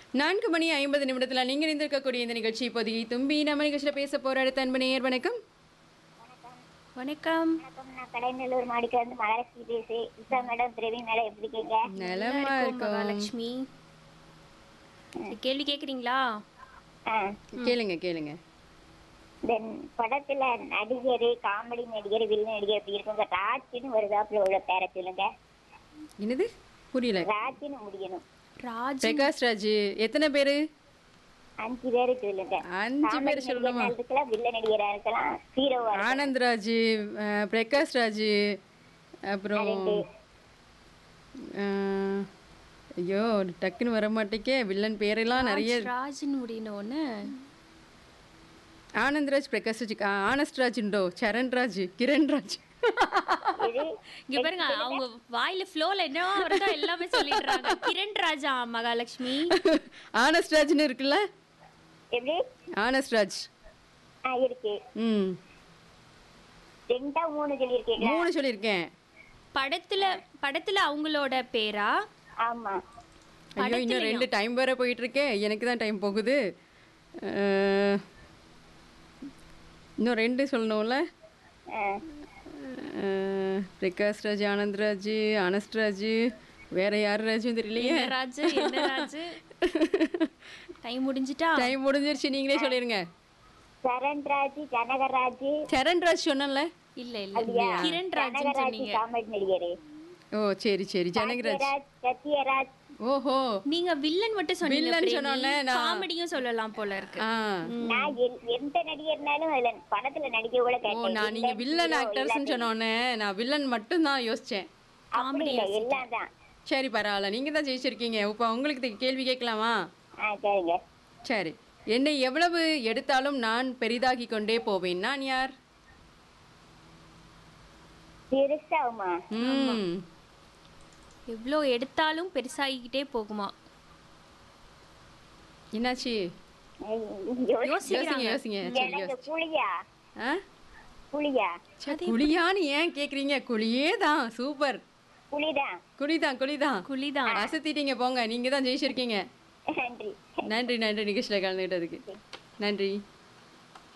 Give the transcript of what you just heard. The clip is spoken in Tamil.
நான்கு மணி ஐம்பது நிமிடத்தில் நீங்கள் இருந்திருக்கக்கூடிய இந்த நிகழ்ச்சி இப்போதைக்கு தும்பி நம்ம நிகழ்ச்சியில் பேச போகிற அடுத்த அன்பு நேயர் வணக்கம் வணக்கம் வணக்கம் நான் கடைநல்லூர் மாடிக்கு வந்து மகாலட்சுமி பேசு உஷா மேடம் திரவி மேடம் எப்படி இருக்கீங்க நலமா இருக்கும் மகாலட்சுமி சரி, கேள்வி கேக்குறீங்களா ஆ, கேளுங்க கேளுங்க இந்த படத்துல நடிகர் காமெடி நடிகர் வில்லன் நடிகர் எப்படி இருக்குங்க ராஜின்னு வருதாப்புல உள்ள பேரை சொல்லுங்க என்னது புரியல ராஜின்னு முடியணும் ராஜ் பிரகாஷ் ராஜ் எத்தனை பேரு அஞ்சு பேரு சொல்லுங்க அஞ்சு பேர் சொல்லணுமா இருக்கலாம் வில்ல நடிகரா இருக்கலாம் ஹீரோவா ஆனந்த் ராஜ் அஹ், பிரகாஷ் ராஜ் அப்புறம் அஹ், ஐயோ டக்குன்னு வர மாட்டேக்கே வில்லன் பேரெல்லாம் நிறைய ராஜ்னு முடியணும்னு ஆனந்த்ராஜ் பிரகாஷ் ராஜ் ஆ, ஆனஸ்ட் ராஜ் உண்டோ சரண் ராஜ் கிரண் ராஜ் இது இங்க பாருங்க அவங்க வாயில ஃப்ளோல என்ன வருதோ எல்லாமே சொல்லிடுறாங்க கிரண் ராஜா மகாலட்சுமி ஆனஸ்ட் ராஜ்னு இருக்குல்ல எப்படி ஆனஸ்ட் ராஜ் ஆ இருக்கு ம் ரெண்டா மூணு சொல்லியிருக்கீங்க மூணு சொல்லியிருக்கேன் படத்துல படத்துல அவங்களோட பேரா ஆமா ஐயோ இன்னும் ரெண்டு டைம் வேற போயிட்டு இருக்கே எனக்கு தான் டைம் போகுது அஹ், இன்னும் ரெண்டு சொல்லணும்ல ஆ, அஹ், பிரகாஷ் ராஜ் ஆனந்த் ராஜ் ஆனஸ்ட் ராஜ் வேற யார் ராஜும் தெரியலையே என்ன ராஜு என்ன ராஜு டைம் முடிஞ்சிட்டா டைம் முடிஞ்சிருச்சு நீங்களே சொல்லிருங்க சரண்ராஜ் ஜனகராஜ் சரண் ராஜ் சொன்னேன்ல இல்ல இல்ல கிரண் ராஜ்னு ஜனகராஜ் சொன்னீங்க காமெடி நடிகர் ஓ சரி சரி ஜனகராஜ் சத்யராஜ் சத்யராஜ் ஓஹோ நீங்க வில்லன் மட்டும் சொன்னீங்க வில்லன் சொன்னோன்னே நான்- காமெடியும் சொல்லலாம் போல இருக்கு ஆ நான் எல்- எந்த நடிகர்னாலும் அதுல படத்துல நடிக்க கூட ஓ கேட்டேன் நான் நீங்க வில்லன் ஆக்டர்ஸ்னு சொன்னோன்னே நான் வில்லன் மட்டும் தான் யோசிச்சேன் அப்படி இல்ல எல்லாம் தான் சரி பரவாயில்ல நீங்க தான் ஜெயிச்சிருக்கீங்க இப்போ உங்களுக்கு தி- கேள்வி கேட்கலாமா ஆ சரிங்க சரி என்னை எவ்வளவு எடுத்தாலும் நான் பெரிதாகி கொண்டே போவேன் நான் யார் பெருசாகுமா ம் எவ்வளோ எடுத்தாலும் பெருசாகிக்கிட்டே போகுமா என்னாச்சு யோசிங்க யோசிங்க சரி எனக்கு யோசி புளியா ஆ புளியா சே, குழியான்னு ஏன் கேக்குறீங்க குழியே தான் சூப்பர் புளிதான் குழிதான் குழிதான் குழிதான் அசத்திட்டீங்க போங்க நீங்க தான் ஜெயிச்சிருக்கீங்க நன்றி நன்றி நன்றி நிகழ்ச்சியில் கலந்துக்கிட்டதுக்கு நன்றி